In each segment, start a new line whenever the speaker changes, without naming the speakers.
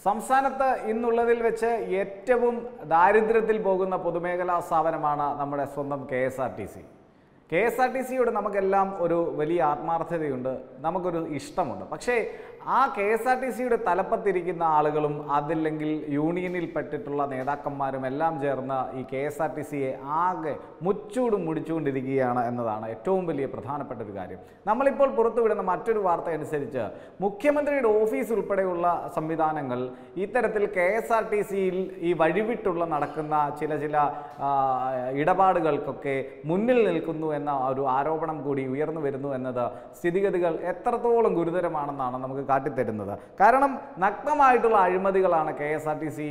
സംസ്ഥാനത്ത് ഇന്നുള്ളതിൽ വെച്ച് ഏറ്റവും ദാരിദ്ര്യത്തിൽ പോകുന്ന പൊതുമേഖലാ സ്ഥാപനമാണ് നമ്മുടെ സ്വന്തം K S R T C K S R T സിയോട് നമുക്കെല്ലാം ഒരു വലിയ ആത്മാർത്ഥതയുണ്ട് നമുക്കൊരു ഇഷ്ടമുണ്ട് പക്ഷേ ആ കെ എസ് ആർ ടി സിയുടെ തലപ്പത്തിരിക്കുന്ന ആളുകളും അതില്ലെങ്കിൽ യൂണിയനിൽ പെട്ടിട്ടുള്ള നേതാക്കന്മാരും എല്ലാം ചേർന്ന് ഈ കെ എസ് ആർ ടി സിയെ ആകെ മുച്ചൂടും മുടിച്ചുകൊണ്ടിരിക്കുകയാണ് എന്നതാണ് ഏറ്റവും വലിയ പ്രധാനപ്പെട്ട ഒരു കാര്യം നമ്മളിപ്പോൾ പുറത്തുവിടുന്ന മറ്റൊരു വാർത്ത അനുസരിച്ച് മുഖ്യമന്ത്രിയുടെ ഓഫീസ് ഉൾപ്പെടെയുള്ള സംവിധാനങ്ങൾ ഇത്തരത്തിൽ കെ എസ് ആർ ടി സിയിൽ ഈ വഴിവിട്ടുള്ള നടക്കുന്ന ചില ചില ആ, ഇടപാടുകൾക്കൊക്കെ മുന്നിൽ നിൽക്കുന്നു എന്ന ഒരു ആരോപണം കൂടി ഉയർന്നു വരുന്നു എന്നത് സ്ഥിതിഗതികൾ എത്രത്തോളം ഗുരുതരമാണെന്നാണ് നമുക്ക് കാട്ടിത്തരുന്നത് കാരണം നഗ്നമായിട്ടുള്ള അഴിമതികളാണ് K S R T C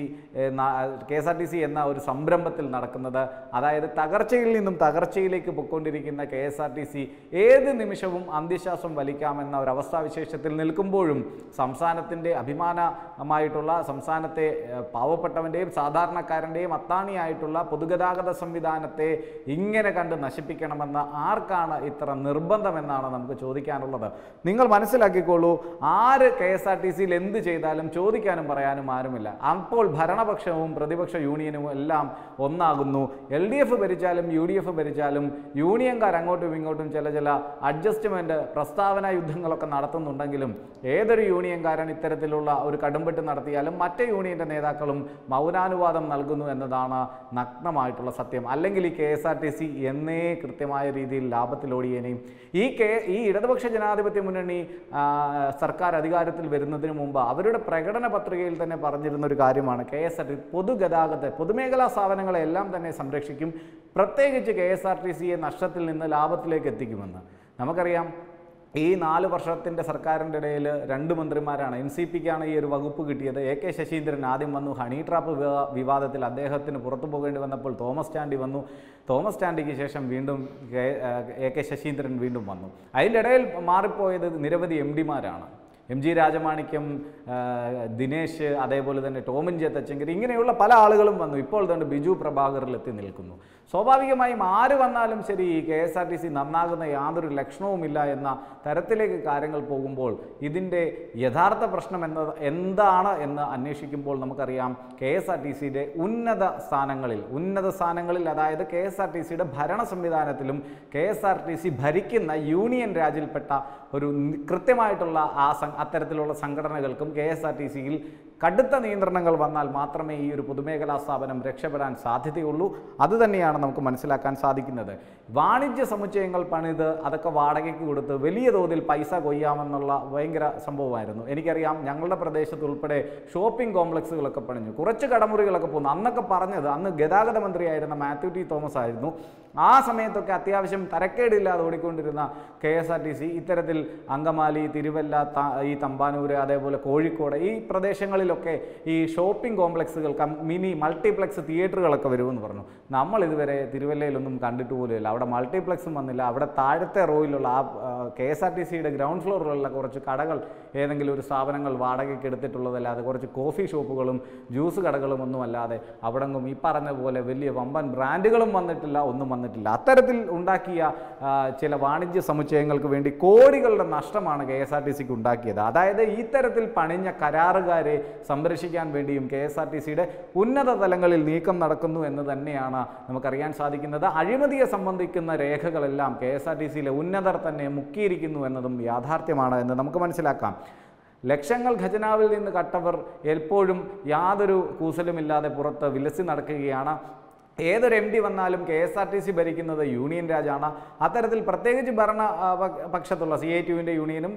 K S R T C എന്ന ഒരു സംരംഭത്തിൽ നടക്കുന്നത് അതായത് തകർച്ചയിൽ നിന്നും തകർച്ചയിലേക്ക് പൊയ്ക്കൊണ്ടിരിക്കുന്ന K S R T C ഏത് നിമിഷവും അന്ത്യശ്വാസം വലിക്കാമെന്ന ഒരു അവസ്ഥാവിശേഷത്തിൽ നിൽക്കുമ്പോഴും സംസ്ഥാനത്തിൻ്റെ അഭിമാനമായിട്ടുള്ള സംസ്ഥാനത്തെ ഏഹ്, പാവപ്പെട്ടവൻ്റെയും സാധാരണക്കാരൻ്റെയും അത്താണിയായിട്ടുള്ള പൊതുഗതാഗത സംവിധാനത്തെ ഇങ്ങനെ കണ്ട് നശിപ്പിക്കണമെന്ന് ആർക്കാണ് ഇത്ര നിർബന്ധമെന്നാണ് നമുക്ക് ചോദിക്കാനുള്ളത് നിങ്ങൾ മനസ്സിലാക്കിക്കോളൂ ആര് കെ എസ് ആർ ടി സിയിൽ എന്ത് ചെയ്താലും ചോദിക്കാനും പറയാനും ആരുമില്ല അപ്പോൾ ഭരണപക്ഷവും പ്രതിപക്ഷ യൂണിയനും എല്ലാം ഒന്നാകുന്നു എൽ ഡി എഫ് ഭരിച്ചാലും യു ഡി എഫ് ഭരിച്ചാലും യൂണിയൻകാർ അങ്ങോട്ടും ഇങ്ങോട്ടും ചില ചില അഡ്ജസ്റ്റ്മെൻറ്റ് പ്രസ്താവന യുദ്ധങ്ങളൊക്കെ നടത്തുന്നുണ്ടെങ്കിലും ഏതൊരു യൂണിയൻകാരൻ ഇത്തരത്തിലുള്ള ഒരു കടുംപെട്ട് നടത്തിയാലും മറ്റേ യൂണിയൻ്റെ നേതാക്കളും മൗനാനുവാദം നൽകുന്നു എന്നതാണ് നഗ്നമായിട്ടുള്ള സത്യം അല്ലെങ്കിൽ ഈ K S R T C എന്നേ കൃത്യമായ രീതിയിൽ ലാഭത്തിലോടിയേനെയും ഈ കെ ഈ ഇടതുപക്ഷ ജനാധിപത്യ മുന്നണി ആ, സർക്കാർ അധികാരത്തിൽ വരുന്നതിന് മുമ്പ് അവരുടെ പ്രകടന പത്രികയിൽ തന്നെ പറഞ്ഞിരുന്ന ഒരു കാര്യമാണ് കെ എസ് ആർ ടി പൊതുഗതാഗത പൊതുമേഖലാ സ്ഥാപനങ്ങളെ എല്ലാം തന്നെ സംരക്ഷിക്കും പ്രത്യേകിച്ച് കെ എസ് ആർ ടി സിയെ നഷ്ടത്തിൽ നിന്ന് ലാഭത്തിലേക്ക് എത്തിക്കുമെന്ന് നമുക്കറിയാം ഈ നാല് വർഷത്തിൻ്റെ സർക്കാരിൻ്റെ ഇടയിൽ രണ്ട് മന്ത്രിമാരാണ് എൻ സി പിക്കാണ് ഈ ഒരു വകുപ്പ് കിട്ടിയത് എ കെ ശശീന്ദ്രൻ ആദ്യം വന്നു ഹണി ട്രാപ്പ് വിവാ- വിവാദത്തിൽ അദ്ദേഹത്തിന് പുറത്തു പോകേണ്ടി വന്നപ്പോൾ തോമസ് ചാണ്ടി വന്നു തോമസ് ചാണ്ടിക്ക് ശേഷം വീണ്ടും കെ എ കെ ശശീന്ദ്രൻ വീണ്ടും വന്നു അതിൻ്റെ ഇടയിൽ മാറിപ്പോയത് നിരവധി എം ഡിമാരാണ് എം ജി രാജമാണിക്യം ആ, ദിനേശ് അതേപോലെ തന്നെ ടോമിൻ ജെ തച്ചങ്കരി ഇങ്ങനെയുള്ള പല ആളുകളും വന്നു ഇപ്പോൾ തന്നെ ബിജു പ്രഭാകറിൽ എത്തി നിൽക്കുന്നു സ്വാഭാവികമായും ആര് വന്നാലും ശരി ഈ K S R T C നന്നാകുന്ന യാതൊരു ലക്ഷണവുമില്ല എന്ന തരത്തിലേക്ക് കാര്യങ്ങൾ പോകുമ്പോൾ ഇതിൻ്റെ യഥാർത്ഥ പ്രശ്നം എന്ന എന്താണ് എന്ന് അന്വേഷിക്കുമ്പോൾ നമുക്കറിയാം കെ എസ് ആർ ടി സിയുടെ ഉന്നത സ്ഥാനങ്ങളിൽ ഉന്നത സ്ഥാനങ്ങളിൽ അതായത് കെ എസ് ആർ ടി സിയുടെ ഭരണ സംവിധാനത്തിലും K S R T C ഭരിക്കുന്ന യൂണിയൻ രാജിൽപ്പെട്ട ഒരു നി- കൃത്യമായിട്ടുള്ള ആ സം- അത്തരത്തിലുള്ള സംഘടനകൾക്കും കെ എസ് ആർ ടി സിയിൽ കടുത്ത നിയന്ത്രണങ്ങൾ വന്നാൽ മാത്രമേ ഈ ഒരു പൊതുമേഖലാ സ്ഥാപനം രക്ഷപ്പെടാൻ സാധ്യതയുള്ളൂ അതുതന്നെയാണ് നമുക്ക് മനസ്സിലാക്കാൻ സാധിക്കുന്നത് വാണിജ്യ സമുച്ചയങ്ങൾ പണിത് അതൊക്കെ വാടകയ്ക്ക് കൊടുത്ത് വലിയ തോതിൽ പൈസ കൊയ്യാമെന്നുള്ള ഭയങ്കര സംഭവമായിരുന്നു എനിക്കറിയാം ഞങ്ങളുടെ പ്രദേശത്ത് ഉൾപ്പെടെ ഷോപ്പിംഗ് കോംപ്ലക്സുകളൊക്കെ പണിഞ്ഞു കുറച്ച് കടമുറികളൊക്കെ പോന്നു അന്നൊക്കെ പറഞ്ഞത് അന്ന് ഗതാഗത മന്ത്രിയായിരുന്ന മാത്യു ടി തോമസ് ആയിരുന്നു ആ സമയത്തൊക്കെ അത്യാവശ്യം തരക്കേടില്ലാതെ ഓടിക്കൊണ്ടിരുന്ന K S R T C ഇത്തരത്തിൽ അങ്കമാലി തിരുവല്ല ത- ഈ തമ്പാനൂര് അതേപോലെ കോഴിക്കോട് ഈ പ്രദേശങ്ങളിലൊക്കെ ഈ ഷോപ്പിംഗ് കോംപ്ലക്സുകൾ കം- മിനി മൾട്ടിപ്ലക്സ് തിയേറ്ററുകളൊക്കെ വരുമെന്ന് പറഞ്ഞു നമ്മൾ ഇതുവരെ തിരുവല്ലയിലൊന്നും കണ്ടിട്ട് പോലുമില്ല അവിടെ മൾട്ടിപ്ലക്സും വന്നില്ല അവിടെ താഴത്തെ റോയിലുള്ള ആ കെ എസ് ആർ ടി സിയുടെ ഗ്രൗണ്ട് ഫ്ലോറിലുള്ള കുറച്ച് കടകൾ ഏതെങ്കിലും ഒരു സ്ഥാപനങ്ങൾ വാടകയ്ക്ക് എടുത്തിട്ടുള്ളതല്ലാതെ കുറച്ച് കോഫി ഷോപ്പുകളും ജ്യൂസ് കടകളും ഒന്നും അല്ലാതെ അവിടെങ്ങും ഈ പറഞ്ഞ പോലെ വലിയ വമ്പൻ ബ്രാൻഡുകളും വന്നിട്ടില്ല ഒന്നും വന്നിട്ടില്ല അത്തരത്തിൽ ഉണ്ടാക്കിയ ആ, ചില വാണിജ്യ സമുച്ചയങ്ങൾക്ക് വേണ്ടി കോടികളുടെ നഷ്ടമാണ് കെ എസ് ആർ ടി സിക്ക് ഉണ്ടാക്കിയത് അതായത് ഇത്തരത്തിൽ പണിഞ്ഞ കരാറുകാരെ സംരക്ഷിക്കാൻ വേണ്ടിയും കെ എസ് ആർ ടി സിയുടെ ഉന്നത തലങ്ങളിൽ നീക്കം നടക്കുന്നു എന്ന് തന്നെയാണ് നമുക്കറിയാൻ സാധിക്കുന്നത് അഴിമതിയെ സംബന്ധിക്കുന്ന രേഖകളെല്ലാം കെ എസ് ആർ ടി സിയിലെ ഉന്നതർ തന്നെ മുക്കിയിരിക്കുന്നു എന്നതും യാഥാർത്ഥ്യമാണ് എന്ന് നമുക്ക് മനസ്സിലാക്കാം ലക്ഷങ്ങൾ ഖജനാവിൽ നിന്ന് കട്ടവർ എപ്പോഴും യാതൊരു കൂസലുമില്ലാതെ പുറത്ത് വിലസി നടക്കുകയാണ് ഏതൊരു എം ഡി വന്നാലും K S R T C ഭരിക്കുന്നത് യൂണിയൻ രാജാണ് അത്തരത്തിൽ പ്രത്യേകിച്ച് ഭരണ ആ, പ- പക്ഷത്തുള്ള സി ഐ ടിയുവിൻ്റെ യൂണിയനും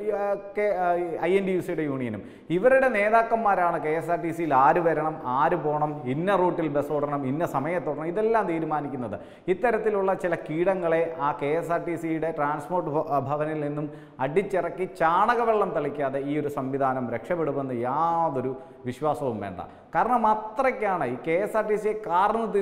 ഐ എൻ ഡി യു സിയുടെ യൂണിയനും ഇവരുടെ നേതാക്കന്മാരാണ് കെ എസ് ആർ ടി സിയിൽ ആര് വരണം ആര് പോകണം ഇന്ന റൂട്ടിൽ ബസ് ഓടണം ഇന്ന സമയത്തോടണം ഇതെല്ലാം തീരുമാനിക്കുന്നത് ഇത്തരത്തിലുള്ള ചില കീടങ്ങളെ ആ കെ എസ് ആർ ടി സിയുടെ ട്രാൻസ്പോർട്ട് ഭ- ഭവനിൽ നിന്നും അടിച്ചിറക്കി ചാണകവെള്ളം തളിക്കാതെ ഈ ഒരു സംവിധാനം രക്ഷപ്പെടുമെന്ന് യാതൊരു വിശ്വാസവും വേണ്ട കാരണം അത്രയ്ക്കാണ് ഈ കെ എസ് ആർ ടി സിയെ കാർന്ന് തിന്ന് ഇവർ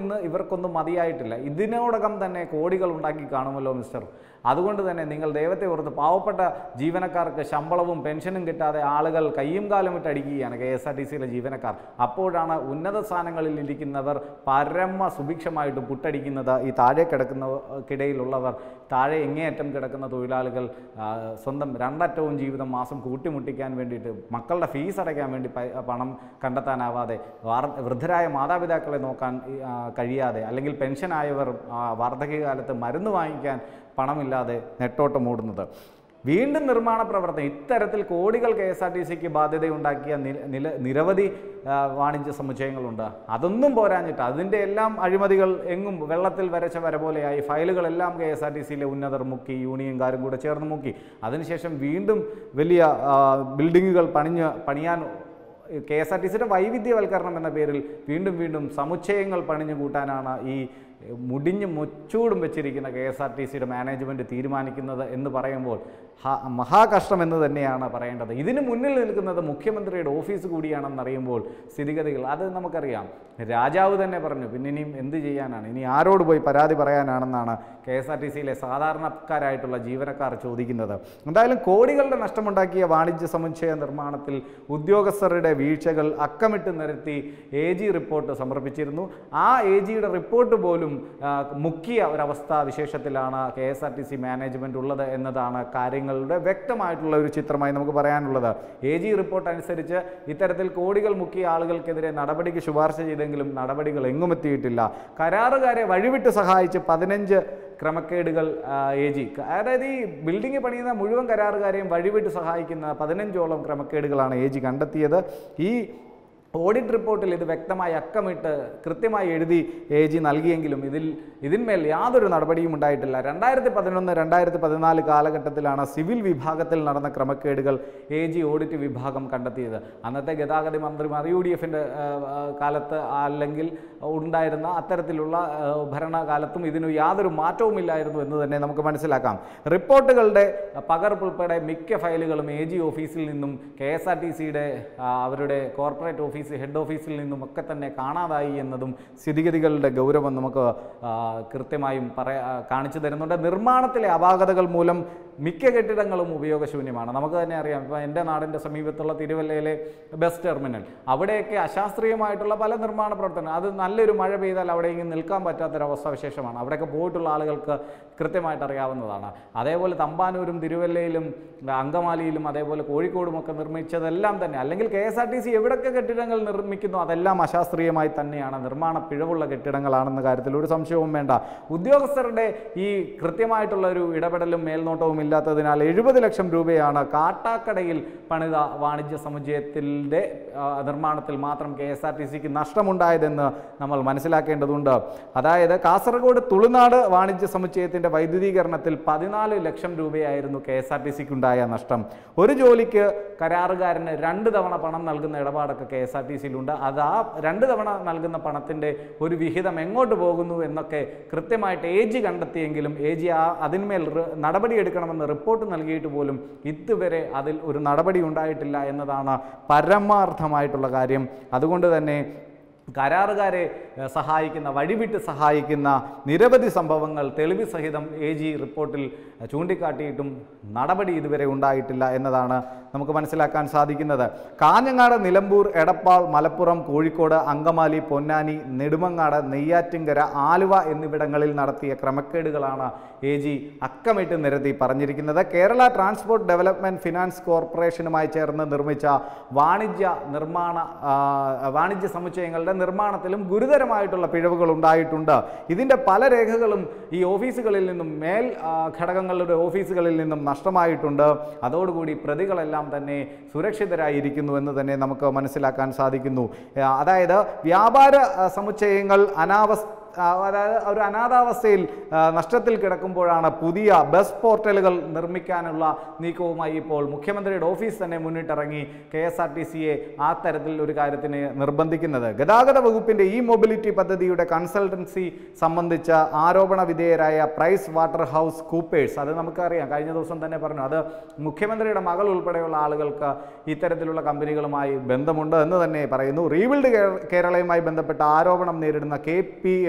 ഇവർക്കൊന്നും മതിയായിട്ടില്ല ഇതിനോടകം തന്നെ കോടികൾ ഉണ്ടാക്കി കാണുമല്ലോ മിസ്റ്റർ അതുകൊണ്ട് തന്നെ നിങ്ങൾ ദൈവത്തെ ഓർത്ത് പാവപ്പെട്ട ജീവനക്കാർക്ക് ശമ്പളവും പെൻഷനും കിട്ടാതെ ആളുകൾ കയ്യും കാലും ഇട്ടടിക്കുകയാണ് കെ എസ് ആർ ടി സിയിലെ ജീവനക്കാർ അപ്പോഴാണ് ഉന്നത സ്ഥാനങ്ങളിൽ ഇരിക്കുന്നവർ പരമ സുഭിക്ഷമായിട്ട് പുട്ടടിക്കുന്നത് ഈ താഴെ കിടക്കുന്നവർക്കിടയിലുള്ളവർ താഴെ എങ്ങേയറ്റം കിടക്കുന്ന തൊഴിലാളികൾ ആ, സ്വന്തം രണ്ടറ്റവും ജീവിതം മാസം കൂട്ടിമുട്ടിക്കാൻ വേണ്ടിയിട്ട് മക്കളുടെ ഫീസ് അടയ്ക്കാൻ വേണ്ടി പൈ- പണം കണ്ടെത്താനാവാതെ വാർ വൃദ്ധരായ മാതാപിതാക്കളെ നോക്കാൻ ഈ, ആ, കഴിയാതെ അല്ലെങ്കിൽ പെൻഷനായവർ ആ, വാർദ്ധക്യകാലത്ത് മരുന്ന് വാങ്ങിക്കാൻ പണമില്ലാതെ നെട്ടോട്ടം ഓടുന്നത് വീണ്ടും നിർമ്മാണ പ്രവർത്തനം ഇത്തരത്തിൽ കോടികൾ കെ എസ് ആർ ടി സിക്ക് ബാധ്യതയുണ്ടാക്കിയ നി- നില നിരവധി ആ, വാണിജ്യ സമുച്ചയങ്ങളുണ്ട് അതൊന്നും പോരാഞ്ഞിട്ട് അതിൻ്റെ എല്ലാം അഴിമതികൾ എങ്ങും വെള്ളത്തിൽ വരച്ച വര പോലെയായി ഫയലുകളെല്ലാം കെ എസ് ആർ ടി സിയിലെ ഉന്നതർ മുക്കി യൂണിയൻകാരും കൂടെ ചേർന്ന് മുക്കി അതിനുശേഷം വീണ്ടും വലിയ ആ, ബിൽഡിങ്ങുകൾ പണിഞ്ഞ് പണിയാൻ കെ എസ് ആർ ടി സിയുടെ വൈവിധ്യവൽക്കരണം എന്ന പേരിൽ വീണ്ടും വീണ്ടും സമുച്ചയങ്ങൾ പണിഞ്ഞു കൂട്ടാനാണ് ഈ മുടിഞ്ഞ് മുച്ചൂടും വെച്ചിരിക്കുന്ന കെ എസ് ആർ ടി സിയുടെ മാനേജ്മെൻറ്റ് തീരുമാനിക്കുന്നത് എന്ന് പറയുമ്പോൾ ഹ- മഹാകഷ്ടം എന്ന് തന്നെയാണ് പറയേണ്ടത് ഇതിന് മുന്നിൽ നിൽക്കുന്നത് മുഖ്യമന്ത്രിയുടെ ഓഫീസ് കൂടിയാണെന്നറിയുമ്പോൾ സ്ഥിതിഗതികൾ അത് നമുക്കറിയാം രാജാവ് തന്നെ പറഞ്ഞു പിന്നെ ഇനിയും എന്ത് ചെയ്യാനാണ് ഇനി ആരോട് പോയി പരാതി പറയാനാണെന്നാണ് കെ എസ് ആർ ടി സിയിലെ സാധാരണക്കാരായിട്ടുള്ള ജീവനക്കാർ ചോദിക്കുന്നത് എന്തായാലും കോടികളുടെ നഷ്ടമുണ്ടാക്കിയ വാണിജ്യ സമുച്ചയ നിർമ്മാണത്തിൽ ഉദ്യോഗസ്ഥരുടെ വീഴ്ചകൾ അക്കമിട്ട് നിരത്തി എ ജി റിപ്പോർട്ട് സമർപ്പിച്ചിരുന്നു ആ എ ജിയുടെ റിപ്പോർട്ട് പോലും ആ, മുക്കിയ ഒരവസ്ഥ വിശേഷത്തിലാണ് K S R T C management ഉള്ളത് എന്നതാണ് കാര്യങ്ങളുടെ വ്യക്തമായിട്ടുള്ള ഒരു ചിത്രമായി നമുക്ക് പറയാനുള്ളത് എ ജി റിപ്പോർട്ട് അനുസരിച്ച് ഇത്തരത്തിൽ കോടികൾ മുക്കിയ ആളുകൾക്കെതിരെ നടപടിക്ക് ശുപാർശ ചെയ്തെങ്കിലും നടപടികൾ എങ്ങും എത്തിയിട്ടില്ല കരാറുകാരെ വഴിവിട്ട് സഹായിച്ച് പതിനഞ്ച് ക്രമക്കേടുകൾ എ ജി അതായത് ഈ ബിൽഡിംഗ് പണിയുന്ന മുഴുവൻ കരാറുകാരെയും വഴിവിട്ട് സഹായിക്കുന്ന പതിനഞ്ചോളം ക്രമക്കേടുകളാണ് എ ജി കണ്ടെത്തിയത് ഈ ഓഡിറ്റ് റിപ്പോർട്ടിൽ ഇത് വ്യക്തമായി അക്കമിട്ട് കൃത്യമായി എഴുതി എ ജി നൽകിയെങ്കിലും ഇതിൽ ഇതിന്മേൽ യാതൊരു നടപടിയും ഉണ്ടായിട്ടില്ല രണ്ടായിരത്തി പതിനൊന്ന് രണ്ടായിരത്തി പതിനാല് കാലഘട്ടത്തിലാണ് സിവിൽ വിഭാഗത്തിൽ നടന്ന ക്രമക്കേടുകൾ എ ജി ഓഡിറ്റ് വിഭാഗം കണ്ടെത്തിയത് അന്നത്തെ ഗതാഗത മന്ത്രിമാർ യു ഡി എഫിൻ്റെ കാലത്ത് അല്ലെങ്കിൽ ഉണ്ടായിരുന്ന അത്തരത്തിലുള്ള ആ, ഭരണകാലത്തും ഇതിന് യാതൊരു മാറ്റവുമില്ലായിരുന്നു എന്ന് തന്നെ നമുക്ക് മനസ്സിലാക്കാം റിപ്പോർട്ടുകളുടെ പകർപ്പ് ഉൾപ്പെടെ മിക്ക ഫയലുകളും എ ജി ഓഫീസിൽ നിന്നും കെ എസ് ആർ ടി സിയുടെ അവരുടെ കോർപ്പറേറ്റ് ഓഫീസ് ഹെഡ് ഓഫീസിൽ നിന്നും ഒക്കെ തന്നെ കാണാതായി എന്നതും സ്ഥിതിഗതികളുടെ ഗൗരവം നമുക്ക് ആ, കൃത്യമായും പറയാ ആ, കാണിച്ചു തരുന്നുണ്ട് നിർമ്മാണത്തിലെ അപാകതകൾ മൂലം മിക്ക കെട്ടിടങ്ങളും ഉപയോഗശൂന്യമാണ് നമുക്ക് തന്നെ അറിയാം ഇപ്പോൾ എൻ്റെ നാടിൻ്റെ സമീപത്തുള്ള തിരുവല്ലയിലെ ബസ് ടെർമിനൽ അവിടെയൊക്കെ അശാസ്ത്രീയമായിട്ടുള്ള പല നിർമ്മാണ പ്രവർത്തനം അത് നല്ലൊരു മഴ പെയ്താൽ അവിടെ ഇങ്ങനെ നിൽക്കാൻ പറ്റാത്തൊരവസ്ഥ വിശേഷമാണ് അവിടെയൊക്കെ പോയിട്ടുള്ള ആളുകൾക്ക് കൃത്യമായിട്ട് അറിയാവുന്നതാണ് അതേപോലെ തമ്പാനൂരും തിരുവല്ലയിലും അങ്കമാലിയിലും അതേപോലെ കോഴിക്കോടും ഒക്കെ നിർമ്മിച്ചതെല്ലാം തന്നെ അല്ലെങ്കിൽ K S R T C എവിടെയൊക്കെ കെട്ടിടങ്ങൾ നിർമ്മിക്കുന്നു അതെല്ലാം അശാസ്ത്രീയമായി തന്നെയാണ് നിർമ്മാണ പിഴവുള്ള കെട്ടിടങ്ങളാണെന്ന കാര്യത്തിൽ ഒരു സംശയവും വേണ്ട ഉദ്യോഗസ്ഥരുടെ ഈ കൃത്യമായിട്ടുള്ള ഒരു ഇടപെടലും മേൽനോട്ടവും ഇല്ലാത്തതിനാൽ എഴുപത് ലക്ഷം രൂപയാണ് കാട്ടാക്കടയിൽ പണിത വാണിജ്യ സമുച്ചയത്തിൻ്റെ ആ, നിർമ്മാണത്തിൽ മാത്രം കെ എസ് ആർ ടി സിക്ക് നഷ്ടമുണ്ടായതെന്ന് നമ്മൾ മനസ്സിലാക്കേണ്ടതുണ്ട് അതായത് കാസർഗോഡ് തുളുനാട് വാണിജ്യ സമുച്ചയത്തിൻ്റെ വൈദ്യുതീകരണത്തിൽ പതിനാല് ലക്ഷം രൂപയായിരുന്നു കെ എസ് ആർ ടി സിക്ക് ഉണ്ടായ നഷ്ടം ഒരു ജോലിക്ക് കരാറുകാരന് രണ്ട് തവണ പണം നൽകുന്ന ഇടപാടൊക്കെ കെ എസ് ആർ ടി സിയിലുണ്ട് അത് ആ രണ്ട് തവണ നൽകുന്ന പണത്തിൻ്റെ ഒരു വിഹിതം എങ്ങോട്ട് പോകുന്നു എന്നൊക്കെ കൃത്യമായിട്ട് എ ജി കണ്ടെത്തിയെങ്കിലും എ ജി ആ അതിന്മേൽ റി- നടപടിയെടുക്കണമെന്ന് റിപ്പോർട്ട് നൽകിയിട്ട് പോലും ഇതുവരെ അതിൽ ഒരു നടപടി ഉണ്ടായിട്ടില്ല എന്നതാണ് പരമാർത്ഥമായിട്ടുള്ള കാര്യം അതുകൊണ്ട് തന്നെ കരാറുകാരെ ഏഹ്, സഹായിക്കുന്ന വഴിവിട്ട് സഹായിക്കുന്ന നിരവധി സംഭവങ്ങൾ തെളിവ് സഹിതം എ ജി റിപ്പോർട്ടിൽ ഏഹ്, ചൂണ്ടിക്കാട്ടിയിട്ടും നടപടി ഇതുവരെ ഉണ്ടായിട്ടില്ല എന്നതാണ് നമുക്ക് മനസ്സിലാക്കാൻ സാധിക്കുന്നത് കാഞ്ഞങ്ങാട് നിലമ്പൂർ എടപ്പാൾ മലപ്പുറം കോഴിക്കോട് അങ്കമാലി പൊന്നാനി നെടുമങ്ങാട് നെയ്യാറ്റിങ്കര ആലുവ എന്നിവിടങ്ങളിൽ നടത്തിയ ക്രമക്കേടുകളാണ് എ ജി അക്കമിട്ട് നിരത്തി പറഞ്ഞിരിക്കുന്നത് കേരള ട്രാൻസ്പോർട്ട് ഡെവലപ്മെൻറ്റ് ഫിനാൻസ് കോർപ്പറേഷനുമായി ചേർന്ന് നിർമ്മിച്ച വാണിജ്യ നിർമ്മാണ ആ, വാണിജ്യ സമുച്ചയങ്ങളുടെ നിർമ്മാണത്തിലും ഗുരുതരമായിട്ടുള്ള പിഴവുകൾ ഉണ്ടായിട്ടുണ്ട് ഇതിൻ്റെ പല രേഖകളും ഈ ഓഫീസുകളിൽ നിന്നും മേൽ ആ, ഘടകങ്ങളുടെ ഓഫീസുകളിൽ നിന്നും നഷ്ടമായിട്ടുണ്ട് അതോടുകൂടി പ്രതികളെല്ലാം തന്നെ സുരക്ഷിതരായിരിക്കുന്നു എന്ന് തന്നെ നമുക്ക് മനസ്സിലാക്കാൻ സാധിക്കുന്നു ആ, അതായത് വ്യാപാര ആ, സമുച്ചയങ്ങൾ അനാവസ്ഥ ആ, അതായത് ഒരു അനാഥാവസ്ഥയിൽ ആ, നഷ്ടത്തിൽ കിടക്കുമ്പോഴാണ് പുതിയ ബസ് പോർട്ടലുകൾ നിർമ്മിക്കാനുള്ള നീക്കവുമായി ഇപ്പോൾ മുഖ്യമന്ത്രിയുടെ ഓഫീസ് തന്നെ മുന്നിട്ടിറങ്ങി കെ എസ് ആർ ടി സിയെ ആ തരത്തിൽ ഒരു കാര്യത്തിന് നിർബന്ധിക്കുന്നത് ഗതാഗത വകുപ്പിന്റെ ഇ മൊബിലിറ്റി പദ്ധതിയുടെ കൺസൾട്ടൻസി സംബന്ധിച്ച ആരോപണ വിധേയരായ പ്രൈസ് വാട്ടർ ഹൗസ് കൂപ്പേഴ്സ് അത് നമുക്കറിയാം കഴിഞ്ഞ ദിവസം തന്നെ പറഞ്ഞു അത് മുഖ്യമന്ത്രിയുടെ മകൾ ഉൾപ്പെടെയുള്ള ആളുകൾക്ക് ഇത്തരത്തിലുള്ള കമ്പനികളുമായി ബന്ധമുണ്ട് എന്ന് തന്നെ പറയുന്നു റീബിൽഡ് കേരളയുമായി ബന്ധപ്പെട്ട ആരോപണം നേരിടുന്ന K P M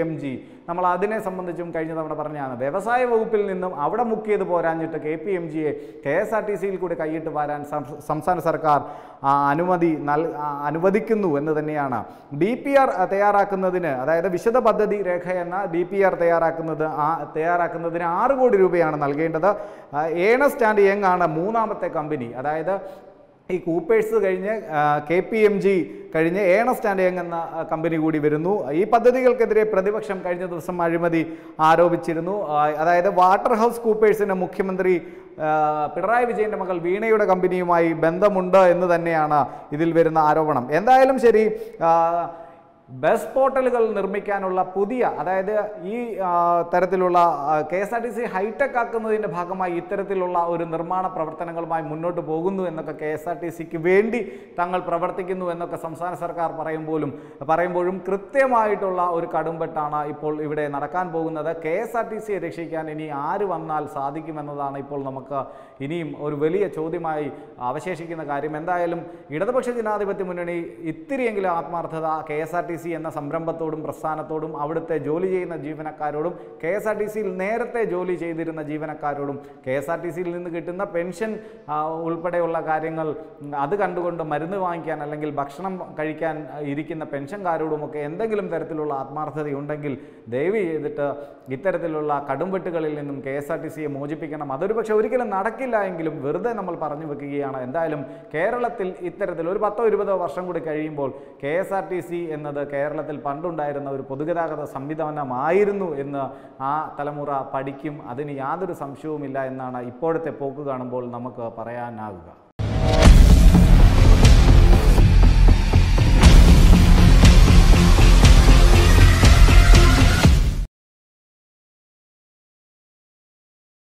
M G നമ്മൾ അതിനെ സംബന്ധിച്ചും കഴിഞ്ഞ തവണ പറഞ്ഞാണ് വ്യവസായ വകുപ്പിൽ നിന്നും അവിടെ മുക്കിയത് പോരാഞ്ഞിട്ട് കെ പി എം ജിയെ കെ എസ് ആർ ടി സിയിൽ കൂടി കൈയിട്ട് വാരാൻ സം- സംസ്ഥാന സർക്കാർ ആ, അനുമതി നൽ ആ, അനുവദിക്കുന്നു എന്ന് തന്നെയാണ് ഡി പി ആർ തയ്യാറാക്കുന്നതിന് അതായത് വിശദ പദ്ധതി രേഖ എന്ന ഡി പി ആർ തയ്യാറാക്കുന്നത് ആ തയ്യാറാക്കുന്നതിന് ആറ് കോടി രൂപയാണ് നൽകേണ്ടത് ആ, ഏണസ്റ്റ് ആൻഡ് യങ് ആണ് മൂന്നാമത്തെ കമ്പനി അതായത് ഈ കൂപ്പേഴ്സ് കഴിഞ്ഞ് കെ പി എം ജി കഴിഞ്ഞ് ഏണസ്റ്റ് ആൻഡ് യങ് എന്ന ആ, കമ്പനി കൂടി വരുന്നു ഈ പദ്ധതികൾക്കെതിരെ പ്രതിപക്ഷം കഴിഞ്ഞ ദിവസം അഴിമതി ആരോപിച്ചിരുന്നു ആ, അതായത് വാട്ടർ ഹൗസ് കൂപ്പേഴ്സിന് മുഖ്യമന്ത്രി ആ, പിണറായി വിജയന്റെ മകൾ വീണയുടെ കമ്പനിയുമായി ബന്ധമുണ്ട് എന്ന് തന്നെയാണ് ഇതിൽ വരുന്ന ആരോപണം എന്തായാലും ശരി ആ, ബസ് പോർട്ടലുകൾ നിർമ്മിക്കാനുള്ള പുതിയ അതായത് ഈ ആ, തരത്തിലുള്ള K S R T C hitech ആക്കുന്നതിൻ്റെ ഭാഗമായി ഇത്തരത്തിലുള്ള ഒരു നിർമ്മാണ പ്രവർത്തനങ്ങളുമായി മുന്നോട്ട് പോകുന്നു എന്നൊക്കെ കെ എസ് ആർ ടി സിക്ക് വേണ്ടി തങ്ങൾ പ്രവർത്തിക്കുന്നു എന്നൊക്കെ സംസ്ഥാന സർക്കാർ പറയുമ്പോഴും പറയുമ്പോഴും കൃത്യമായിട്ടുള്ള ഒരു കടുംപെട്ടാണ് ഇപ്പോൾ ഇവിടെ നടക്കാൻ പോകുന്നത് കെ എസ് ആർ ടി സിയെ രക്ഷിക്കാൻ ഇനി ആര് വന്നാൽ സാധിക്കുമെന്നതാണ് ഇപ്പോൾ നമുക്ക് ഇനിയും ഒരു വലിയ ചോദ്യമായി അവശേഷിക്കുന്ന കാര്യം എന്തായാലും ഇടതുപക്ഷ ജനാധിപത്യ മുന്നണി ഇത്തിരിയെങ്കിലും ആത്മാർത്ഥത K S R T C എന്ന സംരംഭത്തോടും പ്രസ്ഥാനത്തോടും അവിടുത്തെ ജോലി ചെയ്യുന്ന ജീവനക്കാരോടും കെ എസ് ആർ ടി സിയിൽ നേരത്തെ ജോലി ചെയ്തിരുന്ന ജീവനക്കാരോടും കെ എസ് ആർ ടി സിയിൽ നിന്ന് കിട്ടുന്ന പെൻഷൻ ആ, ഉൾപ്പെടെയുള്ള കാര്യങ്ങൾ ഉം, അത് കണ്ടുകൊണ്ട് മരുന്ന് വാങ്ങിക്കാൻ അല്ലെങ്കിൽ ഭക്ഷണം കഴിക്കാൻ ആ, ഇരിക്കുന്ന പെൻഷൻകാരോടുമൊക്കെ എന്തെങ്കിലും തരത്തിലുള്ള ആത്മാർത്ഥതയുണ്ടെങ്കിൽ ദയവ് ചെയ്തിട്ട് ഇത്തരത്തിലുള്ള കടുംവെട്ടുകളിൽ നിന്നും കെ എസ് ആർ ടി സിയെ മോചിപ്പിക്കണം അതൊരു പക്ഷേ ഒരിക്കലും നടക്കില്ല എങ്കിലും വെറുതെ നമ്മൾ പറഞ്ഞു വെക്കുകയാണ് എന്തായാലും കേരളത്തിൽ ഇത്തരത്തിൽ ഒരു പത്തോ ഇരുപതോ വർഷം കൂടി കഴിയുമ്പോൾ K S R T C എന്നത് കേരളത്തിൽ പണ്ടുണ്ടായിരുന്ന ഒരു പൊതുഗതാഗത സംവിധാനമായിരുന്നു എന്ന് ആ തലമുറ പഠിക്കും അതിന് യാതൊരു സംശയവുമില്ല എന്നാണ് ഇപ്പോഴത്തെ പോക്ക് കാണുമ്പോൾ നമുക്ക് പറയാനാകുക